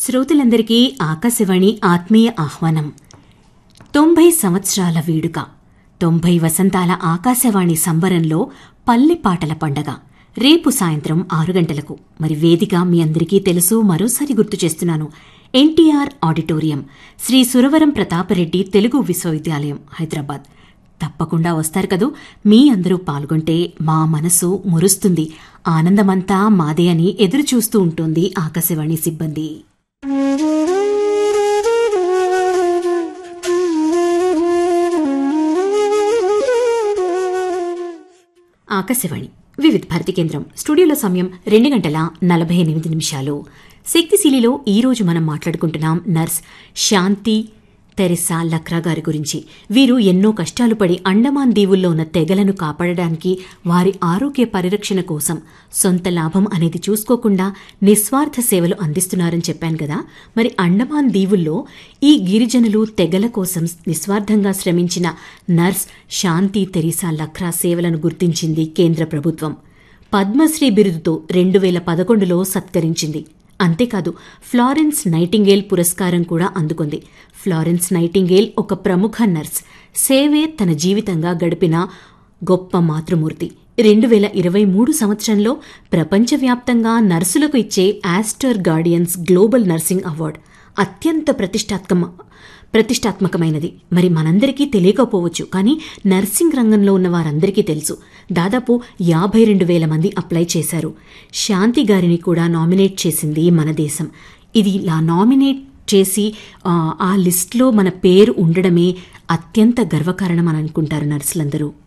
శ్రోతలందరికీ ఆకాశవాణి ఆత్మీయ ఆహ్వానం తొంభై సంవత్సరాల వేడుక తొంభై వసంతాల ఆకాశవాణి సంబరంలో పల్లె పాటల పండగ రేపు సాయంత్రం ఆరు గంటలకు మరి వేదిక మీ అందరికీ తెలుసు మరోసారి గుర్తు చేస్తున్నాను ఎన్టీఆర్ ఆడిటోరియం శ్రీ సురవరం ప్రతాపరెడ్డి తెలుగు విశ్వవిద్యాలయం హైదరాబాద్ తప్పకుండా వస్తారు కదూ మీ అందరూ పాల్గొంటే మా మనసు మురుస్తుంది ఆనందమంతా మాదే అని ఎదురు చూస్తూ ఉంటుంది ఆకాశవాణి సిబ్బంది ఆకాశవాణి వివిధ భారతి కేంద్రం స్టూడియోలో సమయం రెండు గంటల నలభై ఎనిమిది నిమిషాలు శక్తిశీలిలో ఈ రోజు మనం మాట్లాడుకుంటున్నాం నర్స్ శాంతి తెరెసా లక్రా గారి గురించి వీరు ఎన్నో కష్టాలు పడి అండమాన్ దీవుల్లో ఉన్న తెగలను కాపాడడానికి వారి ఆరోగ్య పరిరక్షణ కోసం సొంత లాభం అనేది చూసుకోకుండా నిస్వార్థ సేవలు అందిస్తున్నారని చెప్పాను కదా మరి అండమాన్ దీవుల్లో ఈ గిరిజనులు తెగల కోసం నిస్వార్థంగా శ్రమించిన నర్స్ శాంతి తెరీసా లక్రా సేవలను గుర్తించింది కేంద్ర ప్రభుత్వం పద్మశ్రీ బిరుదుతో రెండు వేల పదకొండులో సత్కరించింది అంతేకాదు ఫ్లారెన్స్ నైటింగేల్ పురస్కారం కూడా అందుకుంది ఫ్లారెన్స్ నైటింగేల్ ఒక ప్రముఖ నర్స్ సేవే తన జీవితంగా గడిపిన గొప్ప మాతృమూర్తి రెండు వేల ఇరవై మూడు సంవత్సరంలో ప్రపంచవ్యాప్తంగా నర్సులకు ఇచ్చే Aster Guardians Global Nursing Award అత్యంత ప్రతిష్టాత్మక ప్రతిష్టాత్మకమైనది మరి మనందరికీ తెలియకపోవచ్చు కానీ నర్సింగ్ రంగంలో ఉన్న వారందరికీ తెలుసు దాదాపు యాభై రెండు వేల మంది అప్లై చేశారు శాంతి గారిని కూడా నామినేట్ చేసింది మన దేశం ఇది ఇలా నామినేట్ చేసి ఆ లిస్ట్లో మన పేరు ఉండడమే అత్యంత గర్వకారణం అని అనుకుంటారు నర్సులందరూ